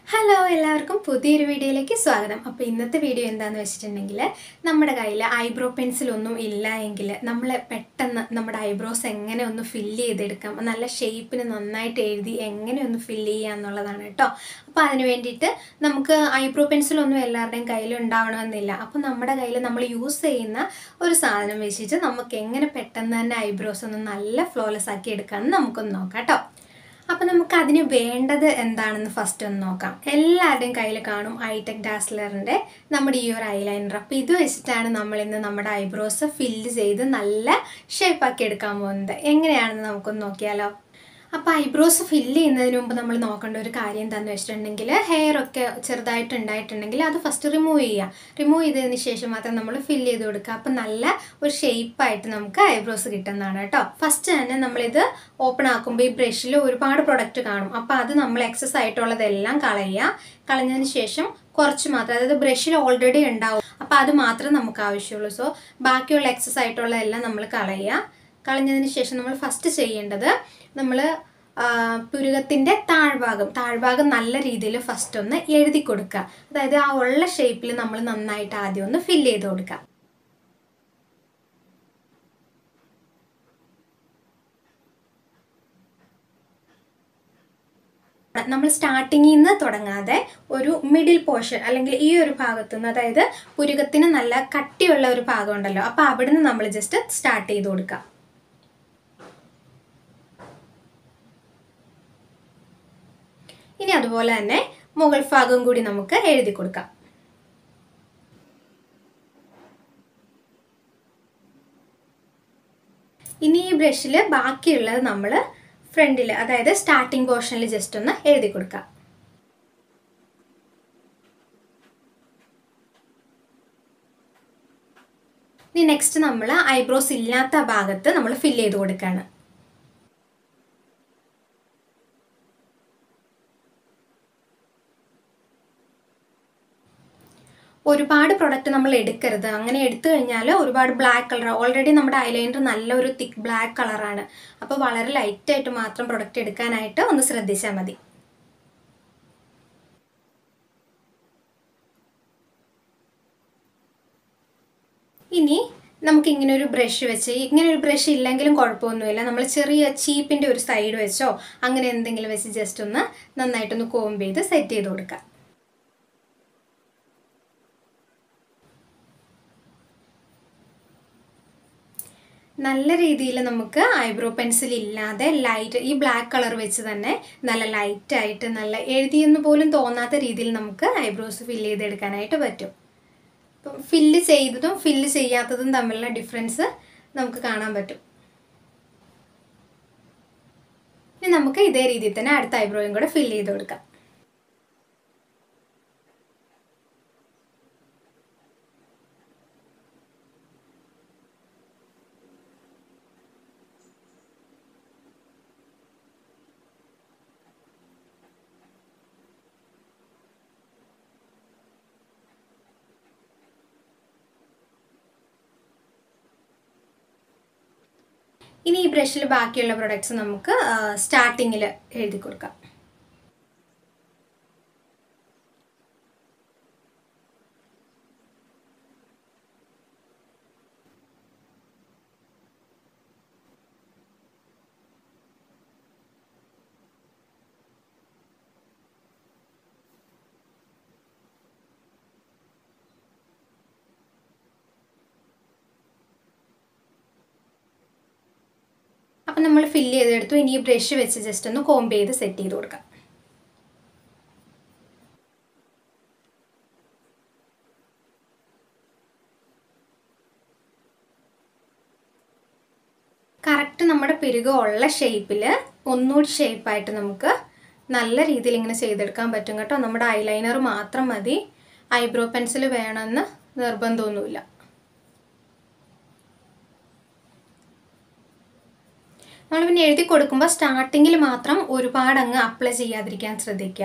hello എല്ലാവർക്കും പുതിയൊരു വീഡിയോയിലേക്ക് സ്വാഗതം അപ്പോൾ ഇന്നത്തെ വീഡിയോ എന്താണെന്ന് വെച്ചിട്ടുണ്ടെങ്കിൽ നമ്മുടെ കയ്യിൽ ഐബ്രോ പെൻസിലൊന്നും ഇല്ല എങ്കിൽ നമ്മൾ പെട്ടെന്ന് നമ്മുടെ ഐബ്രോസ് എങ്ങനെ ഒന്ന് ഫില്ല് ചെയ്തെടുക്കാം നല്ല ഷേപ്പിന് നന്നായിട്ട് എഴുതി എങ്ങനെ ഒന്ന് ഫില്ല് ചെയ്യുക എന്നുള്ളതാണ് കേട്ടോ അപ്പോൾ അതിന് വേണ്ടിയിട്ട് നമുക്ക് ഐബ്രോ പെൻസിലൊന്നും എല്ലാവരുടെയും കയ്യിൽ ഉണ്ടാവണമെന്നില്ല അപ്പോൾ നമ്മുടെ കയ്യിൽ നമ്മൾ യൂസ് ചെയ്യുന്ന ഒരു സാധനം വെച്ചിട്ട് നമുക്ക് എങ്ങനെ പെട്ടെന്ന് തന്നെ ഐബ്രോസ് ഒന്ന് നല്ല ഫ്ലോലെസ് ആക്കി എടുക്കാമെന്ന് നമുക്കൊന്ന് നോക്കാം കേട്ടോ അപ്പോൾ നമുക്ക് അതിന് വേണ്ടത് എന്താണെന്ന് ഫസ്റ്റ് ഒന്ന് നോക്കാം എല്ലാവരുടെയും കയ്യിൽ കാണും ഐടെക് ഡാസ്ലറിൻ്റെ നമ്മുടെ ഈ ഒരു ഐലൈനർ അപ്പോൾ ഇത് വെച്ചിട്ടാണ് നമ്മൾ ഇന്ന് നമ്മുടെ ഐബ്രോസ് ഫില്ല് ചെയ്ത് നല്ല ഷേപ്പാക്കി എടുക്കാൻ പോകുന്നത് എങ്ങനെയാണെന്ന് നമുക്കൊന്ന് നോക്കിയാലോ അപ്പോൾ ഐബ്രോസ് ഫില്ല് ചെയ്യുന്നതിന് മുമ്പ് നമ്മൾ നോക്കേണ്ട ഒരു കാര്യം എന്താണെന്ന് വെച്ചിട്ടുണ്ടെങ്കിൽ ഹെയർ ഒക്കെ ചെറുതായിട്ട് ഉണ്ടായിട്ടുണ്ടെങ്കിൽ അത് ഫസ്റ്റ് റിമൂവ് ചെയ്യുക റിമൂവ് ചെയ്തതിന് ശേഷം മാത്രം നമ്മൾ ഫില്ല് ചെയ്ത് കൊടുക്കുക അപ്പം നല്ല ഒരു ഷേപ്പായിട്ട് നമുക്ക് ഐബ്രോസ് കിട്ടുന്നതാണ് കേട്ടോ ഫസ്റ്റ് തന്നെ നമ്മളിത് ഓപ്പൺ ആക്കുമ്പോൾ ഈ ബ്രഷിൽ ഒരുപാട് പ്രൊഡക്റ്റ് കാണും അപ്പോൾ അത് നമ്മൾ എക്സസ് ആയിട്ടുള്ളതെല്ലാം കളയുക കളഞ്ഞതിന് ശേഷം കുറച്ച് മാത്രം അതായത് ബ്രഷിൽ ഓൾറെഡി ഉണ്ടാവും അപ്പോൾ അത് മാത്രം നമുക്ക് ആവശ്യമുള്ളൂ സോ ബാക്കിയുള്ള എക്സസ് ആയിട്ടുള്ളതെല്ലാം നമ്മൾ കളയുക കളഞ്ഞതിന് ശേഷം നമ്മൾ ഫസ്റ്റ് ചെയ്യേണ്ടത് നമ്മൾ പുരുകത്തിൻ്റെ താഴ്ഭാഗം താഴ്ഭാഗം നല്ല രീതിയിൽ ഫസ്റ്റ് ഒന്ന് എഴുതി കൊടുക്കുക അതായത് ആ ഉള്ള ഷേപ്പിൽ നമ്മൾ നന്നായിട്ട് ആദ്യം ഒന്ന് ഫില്ല് ചെയ്ത് കൊടുക്കുക നമ്മൾ സ്റ്റാർട്ടിങ്ങിൽ നിന്ന് തുടങ്ങാതെ ഒരു മിഡിൽ പോർഷൻ അല്ലെങ്കിൽ ഈ ഒരു ഭാഗത്തു നിന്ന് അതായത് പുരുകത്തിന് നല്ല കട്ടിയുള്ള ഒരു ഭാഗം ഉണ്ടല്ലോ അപ്പോൾ അവിടുന്ന് നമ്മൾ ജസ്റ്റ് സ്റ്റാർട്ട് ചെയ്ത് കൊടുക്കുക ഇനി അതുപോലെ തന്നെ മുകൾ ഭാഗം കൂടി നമുക്ക് എഴുതി കൊടുക്കാം ഇനി ഈ ബ്രഷിൽ ബാക്കിയുള്ളത് നമ്മൾ ഫ്രണ്ടിൽ അതായത് സ്റ്റാർട്ടിംഗ് പോർഷനിൽ ജസ്റ്റ് ഒന്ന് എഴുതി കൊടുക്കാം ഇനി നെക്സ്റ്റ് നമ്മൾ ഐബ്രോസ് ഇല്ലാത്ത ഭാഗത്ത് നമ്മൾ ഫില്ല് ചെയ്ത് കൊടുക്കുകയാണ് ഒരുപാട് പ്രൊഡക്റ്റ് നമ്മൾ എടുക്കരുത് അങ്ങനെ എടുത്തു കഴിഞ്ഞാൽ ഒരുപാട് ബ്ലാക്ക് കളർ ഓൾറെഡി നമ്മുടെ ഐലൈനർ നല്ലൊരു തിക്ക് ബ്ലാക്ക് കളറാണ് അപ്പോൾ വളരെ ലൈറ്റായിട്ട് മാത്രം പ്രൊഡക്റ്റ് എടുക്കാനായിട്ട് ഒന്ന് ശ്രദ്ധിച്ചാൽ മതി ഇനി നമുക്ക് ഇങ്ങനെ ഒരു ബ്രഷ് വെച്ച് ഇങ്ങനെ ഒരു ബ്രഷ് ഇല്ലെങ്കിലും കുഴപ്പമൊന്നുമില്ല നമ്മൾ ചെറിയ ചീപ്പിൻ്റെ ഒരു സൈഡ് വെച്ചോ അങ്ങനെ എന്തെങ്കിലും വെച്ച് ജസ്റ്റ് ഒന്ന് നന്നായിട്ടൊന്ന് കോംബ് ചെയ്ത് സെറ്റ് ചെയ്ത് കൊടുക്കാം നല്ല രീതിയിൽ നമുക്ക് ഐബ്രോ പെൻസിൽ ഇല്ലാതെ ലൈറ്റ് ഈ ബ്ലാക്ക് കളർ വെച്ച് തന്നെ നല്ല ലൈറ്റായിട്ട് നല്ല എഴുതിയെന്ന് പോലും തോന്നാത്ത രീതിയിൽ നമുക്ക് ഐബ്രോസ് ഫില്ല് ചെയ്തെടുക്കാനായിട്ട് പറ്റും അപ്പം ഫില്ല് ചെയ്തതും ഫില്ല് ചെയ്യാത്തതും തമ്മിലുള്ള ഡിഫറൻസ് നമുക്ക് കാണാൻ പറ്റും ഇനി നമുക്ക് ഇതേ രീതിയിൽ തന്നെ അടുത്ത ഐബ്രോയും കൂടെ ഫില്ല് ചെയ്ത് കൊടുക്കാം ഇനി ഈ ബ്രഷിൽ ബാക്കിയുള്ള പ്രൊഡക്ട്സ് നമുക്ക് സ്റ്റാർട്ടിങ്ങിൽ എഴുതി കൊടുക്കാം അപ്പം നമ്മൾ ഫില്ല് ചെയ്തെടുത്തു ഇനി ഈ ബ്രഷ് വെച്ച് ജസ്റ്റ് ഒന്ന് കോംബ് ചെയ്ത് സെറ്റ് ചെയ്ത് കൊടുക്കാം കറക്റ്റ് നമ്മുടെ പിരുക ഉള്ള ഷേപ്പിൽ ഒന്നുകൂടി ഷേപ്പായിട്ട് നമുക്ക് നല്ല രീതിയിൽ ഇങ്ങനെ ചെയ്തെടുക്കാൻ പറ്റും കേട്ടോ നമ്മുടെ ഐലൈനർ മാത്രം മതി ഐബ്രോ പെൻസിൽ വേണമെന്ന് നിർബന്ധമൊന്നുമില്ല നമ്മൾ പിന്നെ എഴുതി കൊടുക്കുമ്പോൾ സ്റ്റാർട്ടിങ്ങിൽ മാത്രം ഒരുപാട് അങ്ങ് അപ്ലൈ ചെയ്യാതിരിക്കാൻ ശ്രദ്ധിക്കുക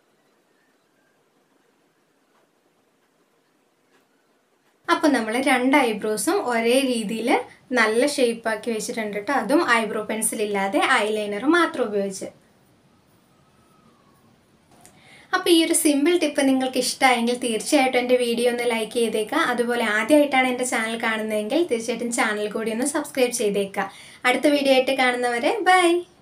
അപ്പം നമ്മൾ രണ്ട് ഐബ്രോസും ഒരേ രീതിയിൽ നല്ല ഷേപ്പാക്കി വെച്ചിട്ടുണ്ട് കേട്ടോ അതും ഐബ്രോ പെൻസിൽ ഇല്ലാതെ ഐലൈനർ മാത്രം ഉപയോഗിച്ച് അപ്പോൾ ഈ ഒരു സിമ്പിൾ ടിപ്പ് നിങ്ങൾക്ക് ഇഷ്ടമായെങ്കിൽ തീർച്ചയായിട്ടും എൻ്റെ വീഡിയോ ഒന്ന് ലൈക്ക് ചെയ്തേക്കുക അതുപോലെ ആദ്യമായിട്ടാണ് എൻ്റെ ചാനൽ കാണുന്നതെങ്കിൽ തീർച്ചയായിട്ടും ചാനൽ കൂടി ഒന്ന് സബ്സ്ക്രൈബ് ചെയ്തേക്കുക അടുത്ത വീഡിയോ ആയിട്ട് കാണുന്നവരെ ബൈ